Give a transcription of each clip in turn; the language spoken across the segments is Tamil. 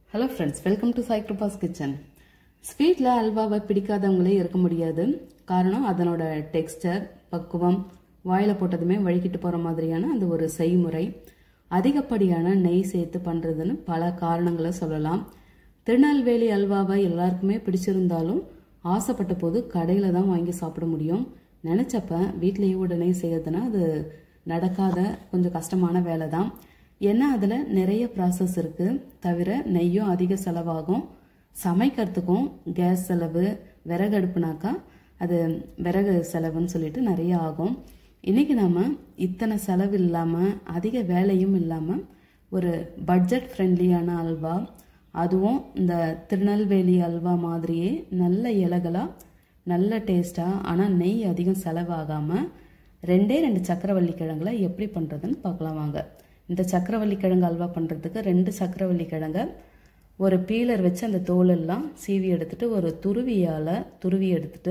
hello friends welcome to Saikripas kitchen ஸ்வீட்டில் அல்வாவை பிடிக்காதவங்களே இருக்க முடியாது காரணம் அதனோட டெக்ஸ்டர் பக்குவம் வாயில் போட்டதுமே வழுக்கிட்டு போகிற மாதிரியான அந்த ஒரு செய்முறை அதிகப்படியான நெய் சேர்த்து பண்ணுறதுன்னு பல காரணங்களை சொல்லலாம் திருநெல்வேலி அல்வாவை எல்லாருக்குமே பிடிச்சிருந்தாலும் ஆசைப்பட்ட போது கடையில் தான் வாங்கி சாப்பிட முடியும் நினச்சப்ப வீட்லேயே உடனே செய்யறதுன்னா அது நடக்காத கொஞ்சம் கஷ்டமான வேலை தான் ஏன்னா அதில் நிறைய ப்ராசஸ் இருக்குது தவிர நெய்யும் அதிக செலவாகும் சமைக்கிறதுக்கும் கேஸ் செலவு விறகு அடுப்புனாக்கா அது விறகு செலவுன்னு சொல்லிட்டு நிறைய ஆகும் இன்றைக்கி நாம் இத்தனை செலவு இல்லாமல் அதிக வேலையும் இல்லாமல் ஒரு பட்ஜெட் ஃப்ரெண்ட்லியான அல்வா அதுவும் இந்த திருநெல்வேலி அல்வா மாதிரியே நல்ல இலகலாக நல்ல டேஸ்ட்டாக ஆனால் நெய் அதிகம் செலவாகாமல் ரெண்டே ரெண்டு சக்கரவள்ளி கிழங்குல எப்படி பண்ணுறதுன்னு பார்க்கலாம் வாங்க இந்த சக்கரவள்ளி கிழங்கு அல்வா பண்ணுறதுக்கு ரெண்டு சக்கரவள்ளி கிழங்க ஒரு பீலர் வச்சு அந்த தோலெல்லாம் சீவி எடுத்துட்டு ஒரு துருவியால் துருவி எடுத்துட்டு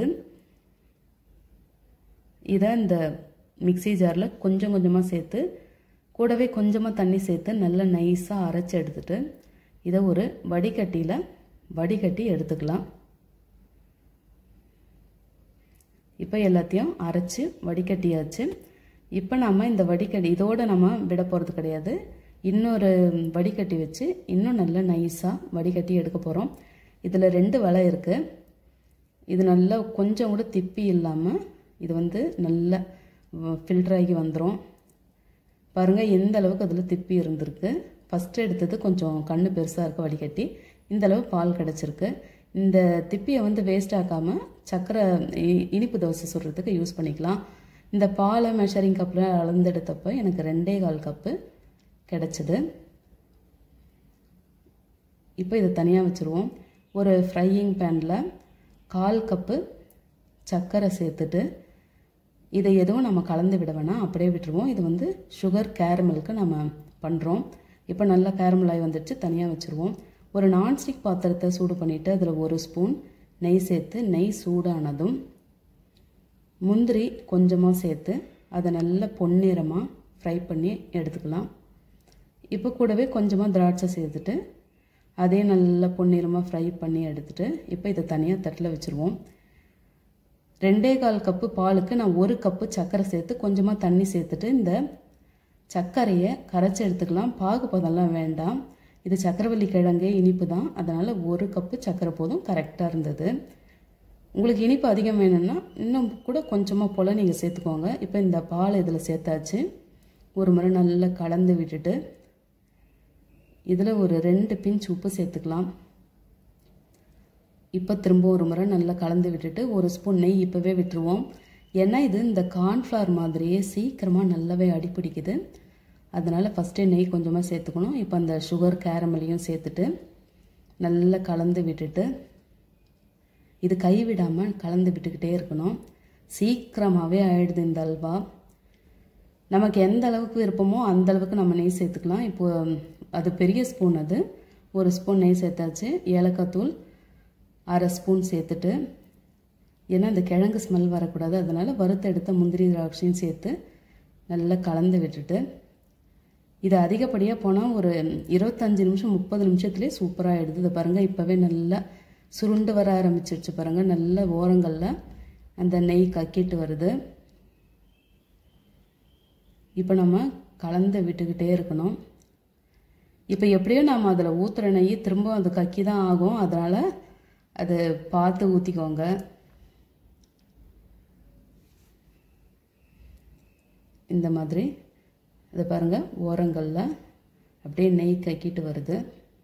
இதை இந்த மிக்சி ஜாரில் கொஞ்சம் கொஞ்சமாக சேர்த்து கூடவே கொஞ்சமாக தண்ணி சேர்த்து நல்லா நைஸாக அரைச்சி எடுத்துட்டு இதை ஒரு வடிகட்டியில் வடிகட்டி எடுத்துக்கலாம் இப்போ எல்லாத்தையும் அரைச்சி வடிகட்டியாச்சு இப்போ நம்ம இந்த வடிகட்டி இதோடு நம்ம விட போகிறது கிடையாது இன்னொரு வடிகட்டி வச்சு இன்னும் நல்லா நைஸாக வடிகட்டி எடுக்க போகிறோம் இதில் ரெண்டு வலை இருக்குது இது நல்லா கொஞ்சம் கூட திப்பி இல்லாமல் இது வந்து நல்லா ஃபில்டர் ஆகி வந்துடும் பாருங்கள் எந்த அளவுக்கு அதில் திப்பி இருந்திருக்கு ஃபஸ்ட்டு எடுத்தது கொஞ்சம் கண்ணு பெருசாக இருக்க வடிகட்டி இந்த அளவு பால் கிடச்சிருக்கு இந்த திப்பியை வந்து வேஸ்ட் ஆக்காமல் சர்க்கரை இனிப்பு தோசை சுடுறதுக்கு யூஸ் பண்ணிக்கலாம் இந்த பாலை மெஷரிங் கப்பில் அளந்தெடுத்தப்போ எனக்கு ரெண்டே கால் கப்பு கிடச்சிது இப்போ இதை தனியாக வச்சுருவோம் ஒரு ஃப்ரையிங் பேனில் கால் கப்பு சர்க்கரை சேர்த்துட்டு இதை எதுவும் நம்ம கலந்து விட வேணாம் அப்படியே விட்டுருவோம் இது வந்து சுகர் கேரமலுக்கு நம்ம பண்ணுறோம் இப்போ நல்லா கேரமல் ஆகி வந்துடுச்சு தனியாக வச்சுருவோம் ஒரு நான்ஸ்டிக் பாத்திரத்தை சூடு பண்ணிவிட்டு அதில் ஒரு ஸ்பூன் நெய் சேர்த்து நெய் சூடானதும் முந்திரி கொஞ்சமாக சேர்த்து அதை நல்லா பொன்னிறமாக ஃப்ரை பண்ணி எடுத்துக்கலாம் இப்போ கூடவே கொஞ்சமாக திராட்சை சேர்த்துட்டு அதே நல்லா பொன்னிறமாக ஃப்ரை பண்ணி எடுத்துட்டு இப்போ இதை தனியாக தட்டில் வச்சுருவோம் ரெண்டே கால் கப்பு பாலுக்கு நான் ஒரு கப்பு சர்க்கரை சேர்த்து கொஞ்சமாக தண்ணி சேர்த்துட்டு இந்த சர்க்கரையை கரைச்சி எடுத்துக்கலாம் பாகு பதம்லாம் வேண்டாம் இது சக்கரவள்ளி கிழங்கு இனிப்பு தான் அதனால் ஒரு கப்பு சர்க்கரை போதும் கரெக்டாக இருந்தது உங்களுக்கு இனிப்பு அதிகம் வேணும்னா இன்னும் கூட கொஞ்சமாக போல் நீங்கள் சேர்த்துக்கோங்க இப்போ இந்த பால் இதில் சேர்த்தாச்சு ஒரு முறை நல்லா கலந்து விட்டுட்டு இதில் ஒரு ரெண்டு பிஞ்ச் உப்பு சேர்த்துக்கலாம் இப்போ திரும்ப ஒரு முறை நல்லா கலந்து விட்டுட்டு ஒரு ஸ்பூன் நெய் இப்போவே விட்டுருவோம் ஏன்னா இது இந்த கார்ன்ஃப்ளவர் மாதிரியே சீக்கிரமாக நல்லாவே அடிப்பிடிக்குது அதனால் ஃபஸ்ட்டே நெய் கொஞ்சமாக சேர்த்துக்கணும் இப்போ அந்த சுகர் கேரமலையும் சேர்த்துட்டு நல்லா கலந்து விட்டுட்டு இது கைவிடாமல் கலந்து விட்டுக்கிட்டே இருக்கணும் சீக்கிரமாகவே ஆயிடுது இந்த அல்வா நமக்கு எந்த அளவுக்கு விருப்பமோ அந்த அளவுக்கு நம்ம நெய் சேர்த்துக்கலாம் இப்போ அது பெரிய ஸ்பூன் அது ஒரு ஸ்பூன் நெய் சேர்த்தாச்சு ஏலக்காய் தூள் அரை ஸ்பூன் சேர்த்துட்டு ஏன்னா இந்த கிழங்கு ஸ்மெல் வரக்கூடாது அதனால் வறுத்த எடுத்த முந்திரி திராட்சையும் சேர்த்து நல்லா கலந்து விட்டுட்டு இது அதிகப்படியாக போனால் ஒரு இருபத்தஞ்சி நிமிஷம் முப்பது நிமிஷத்துலேயே சூப்பராக ஆகிடுது இதை பாருங்கள் இப்போவே நல்லா சுருண்டு வர ஆரம்பிச்சிருச்சு பாருங்கள் நல்ல ஓரங்களில் அந்த நெய் கக்கிட்டு வருது இப்போ நம்ம கலந்து விட்டுக்கிட்டே இருக்கணும் இப்போ எப்படியோ நாம் அதில் ஊற்றுற நெய் திரும்ப அது கக்கி தான் ஆகும் அதனால் அது பார்த்து ஊற்றிக்கோங்க இந்த மாதிரி இதை பாருங்கள் ஓரங்களில் அப்படியே நெய் கக்கிட்டு வருது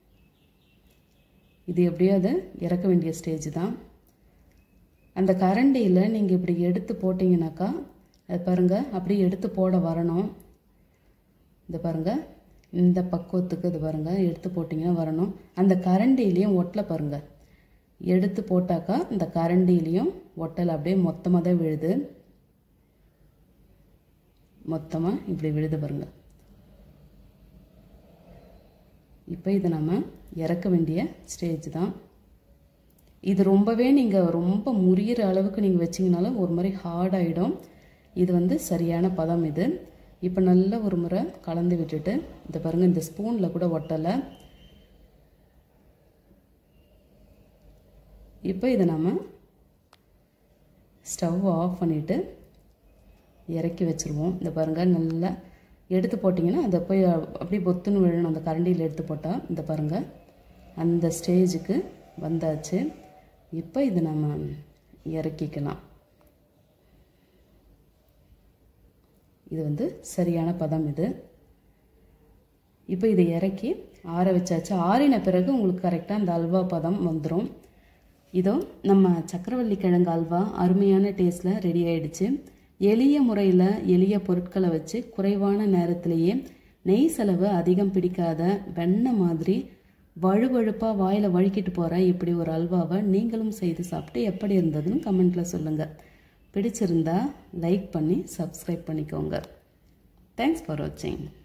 இது எப்படியோ அது இறக்க வேண்டிய ஸ்டேஜ் தான் அந்த கரண்டியில் நீங்கள் இப்படி எடுத்து போட்டிங்கனாக்கா அது பாருங்கள் அப்படியே எடுத்து போட வரணும் இந்த பாருங்கள் இந்த பக்குவத்துக்கு இது பாருங்கள் எடுத்து போட்டிங்கன்னா வரணும் அந்த கரண்டிலையும் ஒட்டலை பாருங்கள் எடுத்து போட்டாக்கா இந்த கரண்டிலையும் ஒட்டல் அப்படியே மொத்தமாக தான் விழுது மொத்தமாக இப்படி விழுது பாருங்க இப்போ இதை நம்ம இறக்க வேண்டிய ஸ்டேஜ் தான் இது ரொம்பவே நீங்கள் ரொம்ப முறியிற அளவுக்கு நீங்கள் வச்சிங்கனாலும் ஒரு மாதிரி ஹார்ட் ஆகிடும் இது வந்து சரியான பதம் இது இப்போ நல்ல ஒரு முறை கலந்து விட்டுட்டு இந்த பாருங்கள் இந்த ஸ்பூனில் கூட ஒட்டலை இப்போ இதை நம்ம ஸ்டவ் ஆஃப் பண்ணிவிட்டு இறக்கி வச்சுருவோம் இந்த பாருங்கள் நல்லா எடுத்து போட்டிங்கன்னா அதை போய் அப்படியே பொத்துன்னு விழணும் அந்த கரண்டியில் எடுத்து போட்டால் இந்த பாருங்கள் அந்த ஸ்டேஜுக்கு வந்தாச்சு இப்போ இது நம்ம இறக்கிக்கலாம் இது வந்து சரியான பதம் இது இப்போ இதை இறக்கி ஆற வச்சாச்சு ஆறின பிறகு உங்களுக்கு கரெக்டாக அந்த அல்வா பதம் வந்துடும் இதோ நம்ம சக்கரவள்ளி கிழங்கு அல்வா அருமையான டேஸ்ட்டில் ரெடி ஆயிடுச்சு எளிய முறையில் எளிய பொருட்களை வச்சு குறைவான நேரத்திலேயே நெய் செலவு அதிகம் பிடிக்காத வெண்ணெய் மாதிரி வழுவழுப்பாக வாயில் வழுக்கிட்டு போகிற இப்படி ஒரு அல்வாவை நீங்களும் செய்து சாப்பிட்டு எப்படி இருந்ததுன்னு கமெண்ட்டில் சொல்லுங்கள் பிடிச்சிருந்தா லைக் பண்ணி சப்ஸ்கிரைப் பண்ணிக்கோங்க தேங்க்ஸ் ஃபார் வாட்சிங்